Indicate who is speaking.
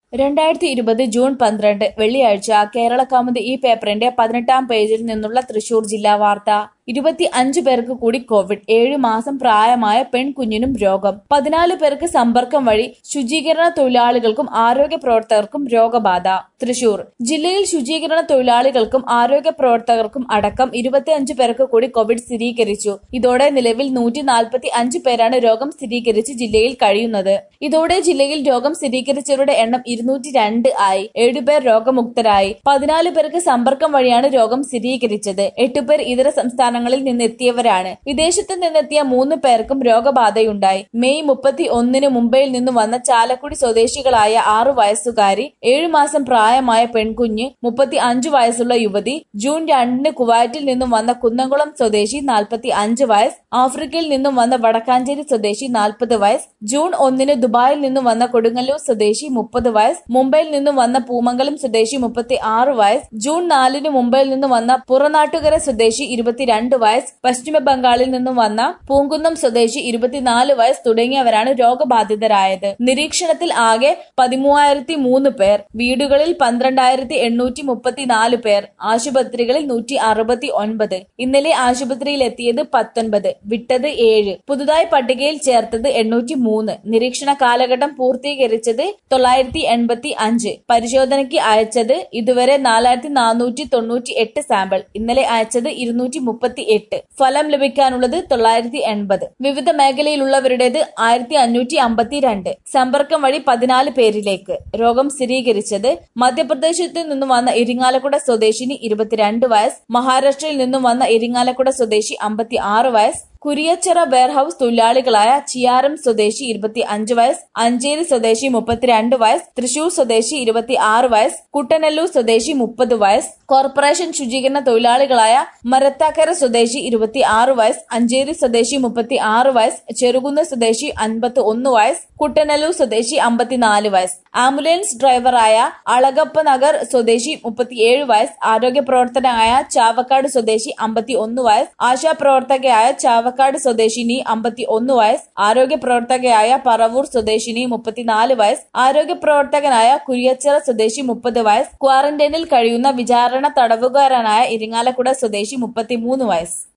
Speaker 1: രണ്ടായിരത്തി ഇരുപത് ജൂൺ പന്ത്രണ്ട് വെള്ളിയാഴ്ച കേരളകൗമുദി ഈ പേപ്പറിന്റെ പതിനെട്ടാം പേജിൽ നിന്നുള്ള തൃശൂർ ജില്ലാ വാർത്ത ഇരുപത്തി അഞ്ച് പേർക്ക് കൂടി കോവിഡ് ഏഴ് മാസം പ്രായമായ പെൺകുഞ്ഞിനും രോഗം പതിനാല് പേർക്ക് സമ്പർക്കം വഴി ശുചീകരണ തൊഴിലാളികൾക്കും ആരോഗ്യ പ്രവർത്തകർക്കും രോഗബാധ തൃശൂർ ജില്ലയിൽ ശുചീകരണ തൊഴിലാളികൾക്കും ആരോഗ്യ പ്രവർത്തകർക്കും അടക്കം ഇരുപത്തിയഞ്ച് പേർക്ക് കൂടി കോവിഡ് സ്ഥിരീകരിച്ചു ഇതോടെ നിലവിൽ നൂറ്റി നാൽപ്പത്തി അഞ്ച് പേരാണ് രോഗം സ്ഥിരീകരിച്ച് ജില്ലയിൽ കഴിയുന്നത് ഇതോടെ ജില്ലയിൽ രോഗം സ്ഥിരീകരിച്ചവരുടെ എണ്ണം ഇരുന്നൂറ്റി രണ്ട് ആയി ഏഴുപേർ രോഗമുക്തരായി പതിനാല് പേർക്ക് സമ്പർക്കം വഴിയാണ് രോഗം സ്ഥിരീകരിച്ചത് എട്ടുപേർ ഇതര സംസ്ഥാനങ്ങളിൽ നിന്നെത്തിയവരാണ് വിദേശത്ത് നിന്നെത്തിയ മൂന്ന് പേർക്കും രോഗബാധയുണ്ടായി മെയ് മുപ്പത്തി ഒന്നിന് മുംബൈയിൽ നിന്നും വന്ന ചാലക്കുടി സ്വദേശികളായ ആറു വയസ്സുകാരി ഏഴു മാസം പ്രായമായ പെൺകുഞ്ഞ് മുപ്പത്തി അഞ്ചു വയസ്സുള്ള യുവതി ജൂൺ രണ്ടിന് കുവൈറ്റിൽ നിന്നും വന്ന കുന്നംകുളം സ്വദേശി നാൽപ്പത്തി അഞ്ച് വയസ്സ് ആഫ്രിക്കയിൽ നിന്നും വന്ന വടക്കാഞ്ചേരി സ്വദേശി നാൽപ്പത് വയസ്സ് ജൂൺ ഒന്നിന് ദുബായിൽ നിന്നും വന്ന കൊടുങ്ങല്ലൂർ സ്വദേശി മുപ്പത് വയസ്സ് മുംബൈയിൽ നിന്നും വന്ന പൂമംഗലം സ്വദേശി മുപ്പത്തി ആറ് വയസ്സ് ജൂൺ നാലിന് മുംബൈയിൽ നിന്നും വന്ന പുറനാട്ടുകര സ്വദേശി ഇരുപത്തിരണ്ട് വയസ്സ് പശ്ചിമ ബംഗാളിൽ നിന്നും വന്ന പൂങ്കുന്നം സ്വദേശി ഇരുപത്തിനാല് വയസ്സ് തുടങ്ങിയവരാണ് രോഗബാധിതരായത് നിരീക്ഷണത്തിൽ ആകെ പതിമൂവായിരത്തി മൂന്ന് പേർ വീടുകളിൽ പന്ത്രണ്ടായിരത്തി എണ്ണൂറ്റി മുപ്പത്തിനാല് പേർ ആശുപത്രികളിൽ നൂറ്റി അറുപത്തി ഒൻപത് ഇന്നലെ ആശുപത്രിയിൽ എത്തിയത് പത്തൊൻപത് വിട്ടത് ഏഴ് പുതുതായി പട്ടികയിൽ ചേർത്തത് എണ്ണൂറ്റി മൂന്ന് നിരീക്ഷണ കാലഘട്ടം പൂർത്തീകരിച്ചത് തൊള്ളായിരത്തി എൺപത്തി അഞ്ച് പരിശോധനയ്ക്ക് അയച്ചത് ഇതുവരെ നാലായിരത്തി നാനൂറ്റി തൊണ്ണൂറ്റി എട്ട് സാമ്പിൾ ഇന്നലെ അയച്ചത് ഇരുന്നൂറ്റി മുപ്പത്തി എട്ട് ഫലം ലഭിക്കാനുള്ളത് തൊള്ളായിരത്തി എൺപത് വിവിധ മേഖലയിലുള്ളവരുടേത് ആയിരത്തി അഞ്ഞൂറ്റി അമ്പത്തിരണ്ട് സമ്പർക്കം വഴി പതിനാല് പേരിലേക്ക് രോഗം സ്ഥിരീകരിച്ചത് മധ്യപ്രദേശത്ത് നിന്നും വന്ന ഇരിങ്ങാലക്കുട സ്വദേശിനി ഇരുപത്തിരണ്ട് വയസ്സ് മഹാരാഷ്ട്രയിൽ നിന്നും വന്ന ഇരിങ്ങാലക്കുട സ്വദേശി അമ്പത്തി ആറ് വയസ്സ് കുരിയച്ചിറ വെയർഹൌസ് തൊഴിലാളികളായ ചിയാരം സ്വദേശി ഇരുപത്തി അഞ്ച് വയസ്സ് അഞ്ചേരി സ്വദേശി മുപ്പത്തിരണ്ട് വയസ്സ് തൃശൂർ സ്വദേശി ഇരുപത്തി ആറ് വയസ്സ് കുട്ടനെല്ലൂർ സ്വദേശി മുപ്പത് വയസ്സ് കോർപ്പറേഷൻ ശുചീകരണ തൊഴിലാളികളായ മരത്താക്കര സ്വദേശി ഇരുപത്തി ആറ് വയസ്സ് അഞ്ചേരി സ്വദേശി മുപ്പത്തി ആറ് വയസ്സ് ചെറുകുന്ന് സ്വദേശി അൻപത്തി ഒന്ന് വയസ്സ് കുട്ടനെല്ലൂർ സ്വദേശി അമ്പത്തിനാല് വയസ്സ് ആംബുലൻസ് ഡ്രൈവറായ അളഗപ്പ നഗർ സ്വദേശി മുപ്പത്തിയേഴ് വയസ്സ് ആരോഗ്യ പ്രവർത്തകനായ ചാവക്കാട് സ്വദേശി അമ്പത്തി ഒന്ന് വയസ്സ് ആശാപ്രവർത്തകയായ ചാവക്കാട് സ്വദേശിനി അമ്പത്തി ഒന്ന് വയസ്സ് ആരോഗ്യ പ്രവർത്തകയായ പറവൂർ സ്വദേശിനി മുപ്പത്തിനാല് വയസ്സ് ആരോഗ്യ പ്രവർത്തകനായ കുരിയച്ചിറ സ്വദേശി മുപ്പത് വയസ്സ് ക്വാറന്റൈനിൽ കഴിയുന്ന വിചാരണ തടവുകാരനായ ഇരിങ്ങാലക്കുട സ്വദേശി മുപ്പത്തിമൂന്ന് വയസ്സ്